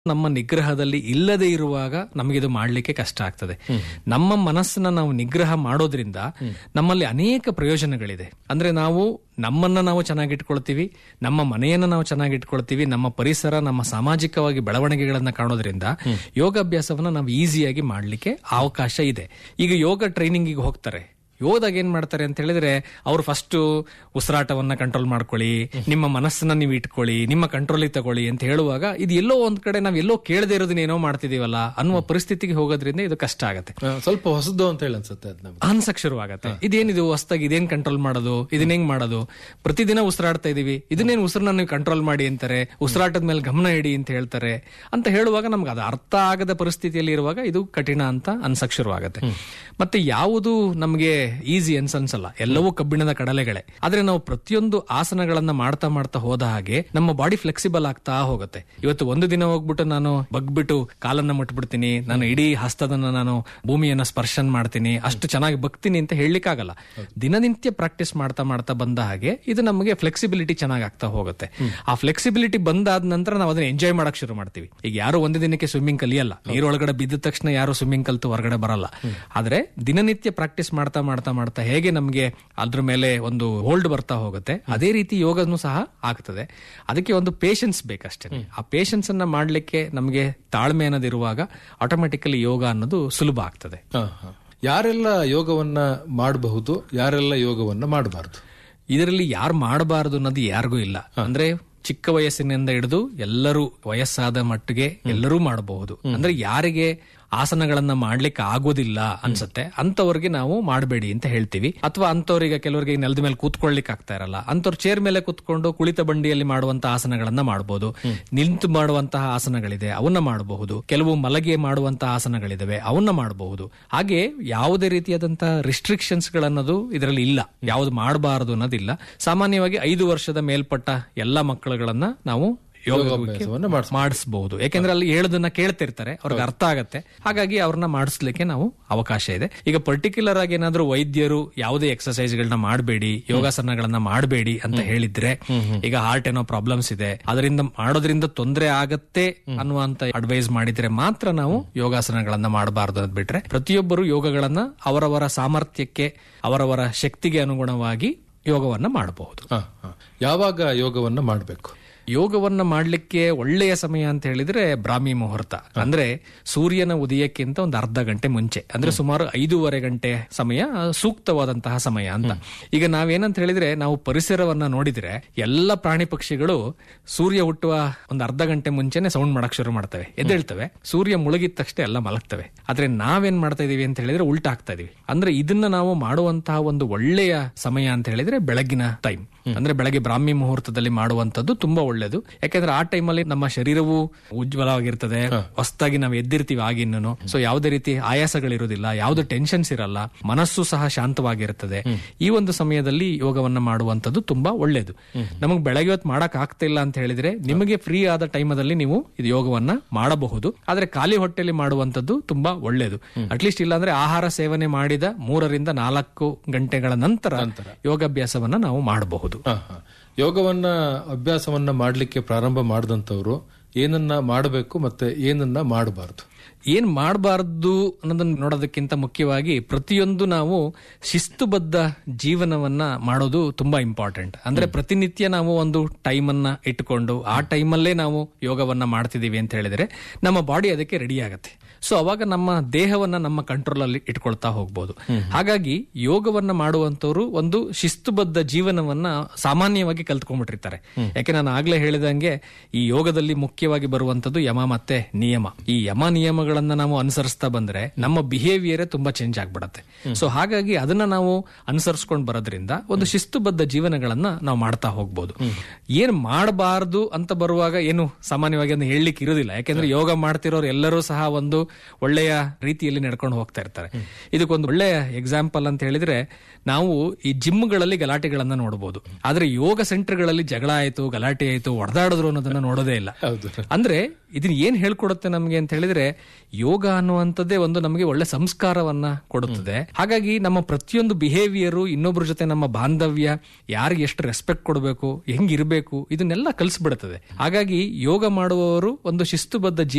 ನಮ್ಮ ನಿಗ್ರಹದಲ್ಲಿ ಇಲ್ಲದೆ ಇರುವಾಗ ನಮಗಿದು ಮಾಡಲಿಕ್ಕೆ ಕಷ್ಟ ಆಗ್ತದೆ ನಮ್ಮ ಮನಸ್ಸನ್ನ ನಾವು ನಿಗ್ರಹ ಮಾಡೋದ್ರಿಂದ ನಮ್ಮಲ್ಲಿ ಅನೇಕ ಪ್ರಯೋಜನಗಳಿದೆ ಅಂದ್ರೆ ನಾವು ನಮ್ಮನ್ನ ನಾವು ಚೆನ್ನಾಗಿಟ್ಕೊಳ್ತೀವಿ ನಮ್ಮ ಮನೆಯನ್ನ ನಾವು ಚೆನ್ನಾಗಿಟ್ಕೊಳ್ತೀವಿ ನಮ್ಮ ಪರಿಸರ ನಮ್ಮ ಸಾಮಾಜಿಕವಾಗಿ ಬೆಳವಣಿಗೆಗಳನ್ನ ಕಾಣೋದ್ರಿಂದ ಯೋಗಾಭ್ಯಾಸವನ್ನ ನಾವು ಈಸಿಯಾಗಿ ಮಾಡ್ಲಿಕ್ಕೆ ಅವಕಾಶ ಇದೆ ಈಗ ಯೋಗ ಟ್ರೈನಿಂಗಿಗೆ ಹೋಗ್ತಾರೆ ಯೋಗದಾಗ ಏನ್ ಮಾಡ್ತಾರೆ ಅಂತ ಹೇಳಿದ್ರೆ ಅವ್ರು ಫಸ್ಟ್ ಉಸಿರಾಟವನ್ನ ಕಂಟ್ರೋಲ್ ಮಾಡ್ಕೊಳ್ಳಿ ನಿಮ್ಮ ಮನಸ್ಸನ್ನ ನೀವು ಇಟ್ಕೊಳ್ಳಿ ನಿಮ್ಮ ಕಂಟ್ರೋಲಿಗೆ ತಗೊಳ್ಳಿ ಅಂತ ಹೇಳುವಾಗ ಇದು ಎಲ್ಲೋ ಒಂದ್ ಕಡೆ ನಾವ್ ಎಲ್ಲೋ ಕೇಳದೆ ಇರೋದನ್ನ ಏನೋ ಮಾಡ್ತಿದೀವಲ್ಲ ಅನ್ನುವ ಪರಿಸ್ಥಿತಿಗೆ ಹೋಗೋದ್ರಿಂದ ಇದು ಕಷ್ಟ ಆಗತ್ತೆ ಆ, ಸ್ವಲ್ಪ ಹೊಸದು ಅಂತ ಹೇಳಿ ಅನ್ಸುತ್ತೆ ಅದ್ ನಮ್ಗೆ ಅನ್ಸಕ್ ಶುರುವಾಗತ್ತೆ ಇದೇನಿದು ಹೊಸ್ದಾಗಿ ಇದೇನ್ ಕಂಟ್ರೋಲ್ ಮಾಡೋದು ಇದನ್ನ ಹೆಂಗ್ ಮಾಡೋದು ಪ್ರತಿದಿನ ಉಸಿರಾಡ್ತಾ ಇದೀವಿ ಇದನ್ನೇನು ಉಸಿರನ್ನ ನೀವು ಕಂಟ್ರೋಲ್ ಮಾಡಿ ಅಂತಾರೆ ಉಸಿರಾಟದ ಮೇಲೆ ಗಮನ ಇಡಿ ಅಂತ ಹೇಳ್ತಾರೆ ಅಂತ ಹೇಳುವಾಗ ನಮ್ಗೆ ಅದು ಅರ್ಥ ಆಗದ ಪರಿಸ್ಥಿತಿಯಲ್ಲಿ ಇರುವಾಗ ಇದು ಕಠಿಣ ಅಂತ ಅನ್ಸಕ್ ಶುರುವಾಗತ್ತೆ ಮತ್ತೆ ಯಾವುದು ನಮ್ಗೆ ಈಸಿ ಅನ್ಸ್ ಅನ್ಸಲ್ಲ ಎಲ್ಲವೂ ಕಬ್ಬಿಣದ ಕಡಲೆಗಳೇ ಆದ್ರೆ ನಾವು ಪ್ರತಿಯೊಂದು ಆಸನಗಳನ್ನ ಮಾಡ್ತಾ ಮಾಡ್ತಾ ಹೋದ ಹಾಗೆ ನಮ್ಮ ಬಾಡಿ ಫ್ಲೆಕ್ಸಿಬಲ್ ಆಗ್ತಾ ಹೋಗುತ್ತೆ ಇವತ್ತು ಒಂದು ದಿನ ಹೋಗ್ಬಿಟ್ಟು ನಾನು ಬಗ್ಬಿಟ್ಟು ಕಾಲನ್ನ ಮುಟ್ಬಿಡ್ತೀನಿ ನಾನು ಇಡೀ ಹಸ್ತದನ್ನ ನಾನು ಭೂಮಿಯನ್ನ ಸ್ಪರ್ಶನ್ ಮಾಡ್ತೀನಿ ಅಷ್ಟು ಚೆನ್ನಾಗಿ ಬಗ್ತೀನಿ ಅಂತ ಹೇಳಲಿಕ್ಕಾಗಲ್ಲ ದಿನನಿತ್ಯ ಪ್ರಾಕ್ಟೀಸ್ ಮಾಡ್ತಾ ಮಾಡ್ತಾ ಬಂದ ಹಾಗೆ ಇದು ನಮಗೆ ಫ್ಲೆಕ್ಸಿಬಿಲಿಟಿ ಚೆನ್ನಾಗಿ ಆಗ್ತಾ ಹೋಗುತ್ತೆ ಆ ಫ್ಲೆಕ್ಸಿಬಿಲಿಟಿ ಬಂದಾದ ನಂತರ ನಾವು ಅದನ್ನ ಎಂಜಾಯ್ ಮಾಡಕ್ ಶುರು ಮಾಡ್ತೀವಿ ಈಗ ಯಾರು ಒಂದು ದಿನಕ್ಕೆ ಸ್ವಿಮ್ಮಿಂಗ್ ಕಲಿಯಲ್ಲ ನೀರೊಳಗಡೆ ಬಿದ್ದ ತಕ್ಷಣ ಯಾರು ಸ್ವಿಮ್ಮಿಂಗ್ ಕಲ್ತು ಹೊರಗಡೆ ಬರಲ್ಲ ಆದ್ರೆ ದಿನನಿತ್ಯ ಪ್ರಾಕ್ಟೀಸ್ ಮಾಡ್ತಾ ಮಾಡ್ತಾ ಮಾಡ್ತಾ ಹೇಗೆ ನಮಗೆ ಅದ್ರ ಮೇಲೆ ಒಂದು ಹೋಲ್ಡ್ ಬರ್ತಾ ಹೋಗುತ್ತೆ ಅದೇ ರೀತಿ ಯೋಗನು ಸಹ ಆಗ್ತದೆ ಅದಕ್ಕೆ ಒಂದು ಪೇಷನ್ಸ್ ಬೇಕಷ್ಟೇ ಆ ಪೇಷನ್ಸ್ ಅನ್ನ ಮಾಡ್ಲಿಕ್ಕೆ ನಮಗೆ ತಾಳ್ಮೆ ಅನ್ನೋದಿರುವಾಗ ಆಟೋಮೆಟಿಕಲಿ ಯೋಗ ಅನ್ನೋದು ಸುಲಭ ಆಗ್ತದೆ ಹಾ, ಹಾ. ಯಾರೆಲ್ಲ ಯೋಗವನ್ನ ಮಾಡಬಹುದು ಯಾರೆಲ್ಲ ಯೋಗವನ್ನ ಮಾಡಬಾರ್ದು ಇದರಲ್ಲಿ ಯಾರು ಮಾಡಬಾರದು ಅನ್ನೋದು ಯಾರಿಗೂ ಇಲ್ಲ ಅಂದ್ರೆ ಚಿಕ್ಕ ವಯಸ್ಸಿನಿಂದ ಹಿಡಿದು ಎಲ್ಲರೂ ವಯಸ್ಸಾದ ಮಟ್ಟಿಗೆ ಎಲ್ಲರೂ ಮಾಡಬಹುದು ಅಂದ್ರೆ ಯಾರಿಗೆ ಆಸನಗಳನ್ನ ಮಾಡ್ಲಿಕ್ಕೆ ಆಗೋದಿಲ್ಲ ಅನ್ಸುತ್ತೆ ಅಂತವ್ರಿಗೆ ನಾವು ಮಾಡಬೇಡಿ ಅಂತ ಹೇಳ್ತೀವಿ ಅಥವಾ ಅಂತವ್ರಿಗೆ ಕೆಲವರಿಗೆ ನೆಲದ ಮೇಲೆ ಕೂತ್ಕೊಳ್ಲಿಕ್ಕೆ ಆಗ್ತಾ ಇರಲ್ಲ ಅಂತವ್ರ ಚೇರ್ ಮೇಲೆ ಕೂತ್ಕೊಂಡು ಕುಳಿತ ಬಂಡಿಯಲ್ಲಿ ಮಾಡುವಂತ ಆಸನಗಳನ್ನ ಮಾಡಬಹುದು ನಿಂತು ಮಾಡುವಂತಹ ಆಸನಗಳಿದೆ ಅವನ್ನ ಮಾಡಬಹುದು ಕೆಲವು ಮಲಗಿ ಮಾಡುವಂತಹ ಆಸನಗಳಿದಾವೆ ಅವನ್ನ ಮಾಡಬಹುದು ಹಾಗೆ ಯಾವುದೇ ರೀತಿಯಾದಂತಹ ರಿಸ್ಟ್ರಿಕ್ಷನ್ಸ್ ಗಳನ್ನೋದು ಇದರಲ್ಲಿ ಇಲ್ಲ ಯಾವ್ದು ಮಾಡಬಾರದು ಅನ್ನೋದಿಲ್ಲ ಸಾಮಾನ್ಯವಾಗಿ ಐದು ವರ್ಷದ ಮೇಲ್ಪಟ್ಟ ಎಲ್ಲ ಮಕ್ಕಳುಗಳನ್ನ ನಾವು ಯೋಗಾಭ್ಯಾಸವನ್ನ ಮಾಡಿಸ್ ಮಾಡಿಸಬಹುದು ಯಾಕೆಂದ್ರೆ ಅಲ್ಲಿ ಹೇಳೋದನ್ನ ಕೇಳ್ತಿರ್ತಾರೆ ಅವ್ರಿಗೆ ಅರ್ಥ ಆಗತ್ತೆ ಹಾಗಾಗಿ ಅವ್ರನ್ನ ಮಾಡಿಸ್ಲಿಕ್ಕೆ ನಾವು ಅವಕಾಶ ಇದೆ ಈಗ ಪರ್ಟಿಕ್ಯುಲರ್ ಆಗಿ ಏನಾದ್ರೂ ವೈದ್ಯರು ಯಾವುದೇ ಎಕ್ಸರ್ಸೈಸ್ ಗಳನ್ನ ಮಾಡಬೇಡಿ ಯೋಗಾಸನಗಳನ್ನ ಮಾಡಬೇಡಿ ಅಂತ ಹೇಳಿದ್ರೆ ಈಗ ಹಾರ್ಟ್ ಏನೋ ಪ್ರಾಬ್ಲಮ್ಸ್ ಇದೆ ಅದರಿಂದ ಮಾಡೋದ್ರಿಂದ ತೊಂದರೆ ಆಗತ್ತೆ ಅನ್ನುವಂತ ಅಡ್ವೈಸ್ ಮಾಡಿದ್ರೆ ಮಾತ್ರ ನಾವು ಯೋಗಾಸನಗಳನ್ನ ಮಾಡಬಾರದು ಅಂತ ಬಿಟ್ರೆ ಪ್ರತಿಯೊಬ್ಬರು ಯೋಗಗಳನ್ನ ಅವರವರ ಸಾಮರ್ಥ್ಯಕ್ಕೆ ಅವರವರ ಶಕ್ತಿಗೆ ಅನುಗುಣವಾಗಿ ಯೋಗವನ್ನ ಮಾಡಬಹುದು ಹಾ, ಹಾ. ಯಾವಾಗ ಯೋಗವನ್ನ ಮಾಡಬೇಕು ಯೋಗವನ್ನ ಮಾಡ್ಲಿಕ್ಕೆ ಒಳ್ಳೆಯ ಸಮಯ ಅಂತ ಹೇಳಿದ್ರೆ ಬ್ರಾಹ್ಮಿ ಮುಹೂರ್ತ ಅಂದ್ರೆ ಸೂರ್ಯನ ಉದಯಕ್ಕಿಂತ ಒಂದು ಅರ್ಧ ಗಂಟೆ ಮುಂಚೆ ಅಂದ್ರೆ ಸುಮಾರು ಐದೂವರೆ ಗಂಟೆ ಸಮಯ ಸೂಕ್ತವಾದಂತಹ ಸಮಯ ಅಂತ ಈಗ ನಾವೇನಂತ ಹೇಳಿದ್ರೆ ನಾವು ಪರಿಸರವನ್ನ ನೋಡಿದ್ರೆ ಎಲ್ಲ ಪ್ರಾಣಿ ಪಕ್ಷಿಗಳು ಸೂರ್ಯ ಹುಟ್ಟುವ ಒಂದು ಅರ್ಧ ಗಂಟೆ ಮುಂಚೆನೆ ಸೌಂಡ್ ಮಾಡಕ್ ಶುರು ಮಾಡ್ತವೆ ಎದ್ದೇಳ್ತವೆ ಸೂರ್ಯ ಮುಳುಗಿದ ತಕ್ಷಣ ಎಲ್ಲ ಮಲಗ್ತವೆ ಆದ್ರೆ ನಾವೇನ್ ಮಾಡ್ತಾ ಇದೀವಿ ಅಂತ ಹೇಳಿದ್ರೆ ಉಲ್ಟಾ ಆಗ್ತಾ ಇದೀವಿ ಅಂದ್ರೆ ಇದನ್ನ ನಾವು ಮಾಡುವಂತಹ ಒಂದು ಒಳ್ಳೆಯ ಸಮಯ ಅಂತ ಹೇಳಿದ್ರೆ ಬೆಳಗಿನ ಟೈಮ್ ಅಂದ್ರೆ ಬೆಳಗ್ಗೆ ಬ್ರಾಹ್ಮಿ ಮುಹೂರ್ತದಲ್ಲಿ ಮಾಡುವಂತದ್ದು ತುಂಬಾ ಒಳ್ಳೇದು ಯಾಕಂದ್ರೆ ಆ ಟೈಮಲ್ಲಿ ನಮ್ಮ ಶರೀರವು ಉಜ್ವಲವಾಗಿರ್ತದೆ ಹೊಸದಾಗಿ ನಾವು ಎದ್ದಿರ್ತೀವಿ ಆಗಿನ್ನೂ ಸೊ ಯಾವುದೇ ರೀತಿ ಆಯಾಸಗಳಿರುವುದಿಲ್ಲ ಯಾವುದೇ ಟೆನ್ಷನ್ಸ್ ಇರಲ್ಲ ಮನಸ್ಸು ಸಹ ಶಾಂತವಾಗಿರುತ್ತದೆ ಈ ಒಂದು ಸಮಯದಲ್ಲಿ ಯೋಗವನ್ನ ಮಾಡುವಂತದ್ದು ತುಂಬಾ ಒಳ್ಳೇದು ನಮಗೆ ಬೆಳಗ್ಗೆ ಹೊತ್ತು ಮಾಡಕ್ ಆಗ್ತಾ ಇಲ್ಲ ಅಂತ ಹೇಳಿದ್ರೆ ನಿಮಗೆ ಫ್ರೀ ಆದ ಟೈಮಲ್ಲಿ ನೀವು ಇದು ಯೋಗವನ್ನ ಮಾಡಬಹುದು ಆದ್ರೆ ಖಾಲಿ ಹೊಟ್ಟೆಲಿ ಮಾಡುವಂತದ್ದು ತುಂಬಾ ಒಳ್ಳೇದು ಅಟ್ಲೀಸ್ಟ್ ಇಲ್ಲಾಂದ್ರೆ ಆಹಾರ ಸೇವನೆ ಮಾಡಿದ ಮೂರರಿಂದ ನಾಲ್ಕು ಗಂಟೆಗಳ ನಂತರ ಯೋಗಾಭ್ಯಾಸವನ್ನ ನಾವು ಮಾಡಬಹುದು ಹಾ, ಹಾ. ಯೋಗವನ್ನ ಅಭ್ಯಾಸವನ್ನ ಮಾಡ್ಲಿಕ್ಕೆ ಪ್ರಾರಂಭ ಮಾಡಿದಂತವ್ರು ಏನನ್ನ ಮಾಡಬೇಕು ಮತ್ತೆ ಏನನ್ನ ಮಾಡಬಾರ್ದು ಏನ್ ಮಾಡಬಾರ್ದು ಅನ್ನೋದನ್ನ ನೋಡೋದಕ್ಕಿಂತ ಮುಖ್ಯವಾಗಿ ಪ್ರತಿಯೊಂದು ನಾವು ಶಿಸ್ತುಬದ್ಧ ಜೀವನವನ್ನ ಮಾಡೋದು ತುಂಬಾ ಇಂಪಾರ್ಟೆಂಟ್ ಅಂದ್ರೆ ಪ್ರತಿನಿತ್ಯ ನಾವು ಒಂದು ಟೈಮ್ ಅನ್ನ ಇಟ್ಟುಕೊಂಡು ಆ ಟೈಮಲ್ಲೇ ನಾವು ಯೋಗವನ್ನ ಮಾಡ್ತಿದೀವಿ ಅಂತ ಹೇಳಿದ್ರೆ ನಮ್ಮ ಬಾಡಿ ಅದಕ್ಕೆ ರೆಡಿ ಆಗತ್ತೆ ಸೊ ಅವಾಗ ನಮ್ಮ ದೇಹವನ್ನ ನಮ್ಮ ಕಂಟ್ರೋಲ್ ಅಲ್ಲಿ ಇಟ್ಕೊಳ್ತಾ ಹೋಗ್ಬೋದು ಹಾಗಾಗಿ ಯೋಗವನ್ನ ಮಾಡುವಂತವ್ರು ಒಂದು ಶಿಸ್ತುಬದ್ಧ ಜೀವನವನ್ನ ಸಾಮಾನ್ಯವಾಗಿ ಕಲ್ತ್ಕೊಂಡ್ಬಿಟ್ಟಿರ್ತಾರೆ ಯಾಕೆ ನಾನು ಆಗ್ಲೇ ಹೇಳಿದಂಗೆ ಈ ಯೋಗದಲ್ಲಿ ಮುಖ್ಯವಾಗಿ ಬರುವಂತದ್ದು ಯಮ ಮತ್ತೆ ನಿಯಮ ಈ ಯಮ ನಿಯಮಗಳನ್ನ ನಾವು ಅನುಸರಿಸ್ತಾ ಬಂದ್ರೆ ನಮ್ಮ ಬಿಹೇವಿಯರೇ ತುಂಬಾ ಚೇಂಜ್ ಆಗ್ಬಿಡತ್ತೆ ಸೊ ಹಾಗಾಗಿ ಅದನ್ನ ನಾವು ಅನುಸರಿಸ್ಕೊಂಡು ಬರೋದ್ರಿಂದ ಒಂದು ಶಿಸ್ತುಬದ್ಧ ಜೀವನಗಳನ್ನ ನಾವು ಮಾಡ್ತಾ ಹೋಗ್ಬೋದು ಏನ್ ಮಾಡಬಾರ್ದು ಅಂತ ಬರುವಾಗ ಏನು ಸಾಮಾನ್ಯವಾಗಿ ಅದನ್ನ ಹೇಳಲಿಕ್ಕೆ ಇರೋದಿಲ್ಲ ಯಾಕೆಂದ್ರೆ ಯೋಗ ಮಾಡ್ತಿರೋರು ಎಲ್ಲರೂ ಸಹ ಒಂದು ಒಳ್ಳೆಯ ರೀತಿಯಲ್ಲಿ ನಡ್ಕೊಂಡು ಹೋಗ್ತಾ ಇರ್ತಾರೆ ಇದಕ್ಕೊಂದು ಒಳ್ಳೆಯ ಎಕ್ಸಾಂಪಲ್ ಅಂತ ಹೇಳಿದ್ರೆ ನಾವು ಈ ಜಿಮ್ಗಳಲ್ಲಿ ಗಲಾಟೆಗಳನ್ನ ನೋಡಬಹುದು ಆದ್ರೆ ಯೋಗ ಸೆಂಟರ್ಗಳಲ್ಲಿ ಜಗಳ ಆಯ್ತು ಗಲಾಟೆ ಆಯ್ತು ಹೊಡೆದಾಡಿದ್ರು ಅನ್ನೋದನ್ನ ನೋಡೋದೇ ಇಲ್ಲ ಹೌದು ಅಂದ್ರೆ ಇದನ್ನ ಏನ್ ಹೇಳ್ಕೊಡುತ್ತೆ ನಮ್ಗೆ ಅಂತ ಹೇಳಿದ್ರೆ ಯೋಗ ಅನ್ನುವಂಥದ್ದೇ ಒಂದು ನಮಗೆ ಒಳ್ಳೆ ಸಂಸ್ಕಾರವನ್ನ ಕೊಡುತ್ತದೆ ಹಾಗಾಗಿ ನಮ್ಮ ಪ್ರತಿಯೊಂದು ಬಿಹೇವಿಯರು ಇನ್ನೊಬ್ಬರ ಜೊತೆ ನಮ್ಮ ಬಾಂಧವ್ಯ ಯಾರಿಗೆ ಎಷ್ಟು ರೆಸ್ಪೆಕ್ಟ್ ಕೊಡಬೇಕು ಹೆಂಗಿರ್ಬೇಕು ಇದನ್ನೆಲ್ಲ ಕಲಿಸ್ಬಿಡುತ್ತದೆ ಹಾಗಾಗಿ ಯೋಗ ಮಾಡುವವರು ಒಂದು ಶಿಸ್ತುಬದ್ಧ ಜೀವನ